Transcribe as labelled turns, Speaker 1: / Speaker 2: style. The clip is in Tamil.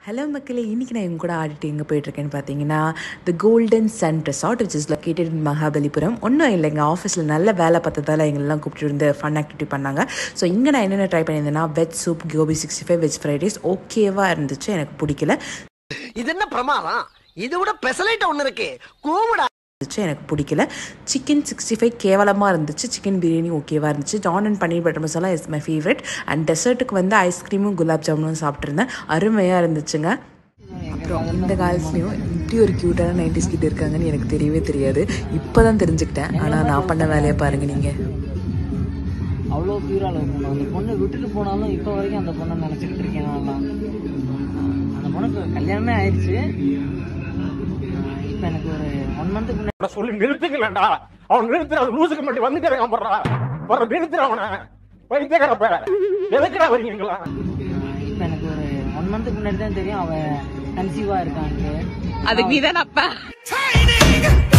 Speaker 1: ஹலோ மக்களே இன்றைக்கி நான் இவங்க கூட ஆடிட்டு எங்கே போயிட்டுருக்கேன்னு பார்த்தீங்கன்னா the golden sun resort which is located in Mahabalipuram ஒன்றும் இல்லை எங்கள் ஆஃபீஸில் நல்ல வேலை பார்த்ததால எங்களெல்லாம் கூப்பிட்டு வந்து ஃபன் ஆக்டிவிட்டி பண்ணாங்க ஸோ இங்கே நான் என்னென்ன ட்ரை பண்ணியிருந்தேன்னா veg soup gobi sixty five veg fried rice ஓகேவாக இருந்துச்சு எனக்கு பிடிக்கல
Speaker 2: இது என்ன பிரமாதம் இது விட பெசலைட் ஒண்ணு இருக்கு கூமுடா
Speaker 1: இருந்துச்சு எனக்கு பிடிக்கல சிக்கன் சிக்ஸ்டி ஃபைவ் கேவலமாக இருந்துச்சு சிக்கன் பிரியாணி ஓகேவாக இருந்துச்சு ஜான் and paneer butter masala is my favourite and டெசர்ட்டுக்கு வந்து ஐஸ்கிரீமும் குலாப் ஜாமுனும் சாப்பிட்ருந்தேன் அருமையாக இருந்துச்சுங்க அப்புறம் இந்த காலத்துலேயும் இப்படி ஒரு க்யூட்டான நைன்டிஸ் கிட்ட இருக்காங்கன்னு எனக்கு தெரியவே தெரியாது இப்போ தான் தெரிஞ்சுக்கிட்டேன் ஆனால் நான் பண்ண வேலையை பாருங்கள் நீங்கள்
Speaker 3: அவ்வளோ பியூரா லவ் பண்ணும் அந்த பொண்ணை விட்டுட்டு போனாலும் இப்போ வரைக்கும் அந்த பொண்ணை நினச்சிக்கிட்டு இருக்கேன் நான்லாம் அந்த பொண்ணுக்கு கல்யாணமே ஆயிடுச்சு இப்போ எனக்கு ஒரு ஒன் மந்த்துக்கு முன்னாடி
Speaker 4: அவனை சொல்லி நிறுத்துக்கலடா அவன் நிறுத்துற அவன் லூசுக்கு மட்டும் வந்துக்கிறேன் போடுறா வர நிறுத்துற அவனை வைத்தியக்காரப்ப எதுக்குடா வரீங்களா
Speaker 3: இப்போ எனக்கு ஒரு ஒன் மந்த்துக்கு முன்னாடி தான் தெரியும் அவன் கன்சீவாக இருக்கான்ட்டு
Speaker 5: அதுக்கு நீ தான் அப்ப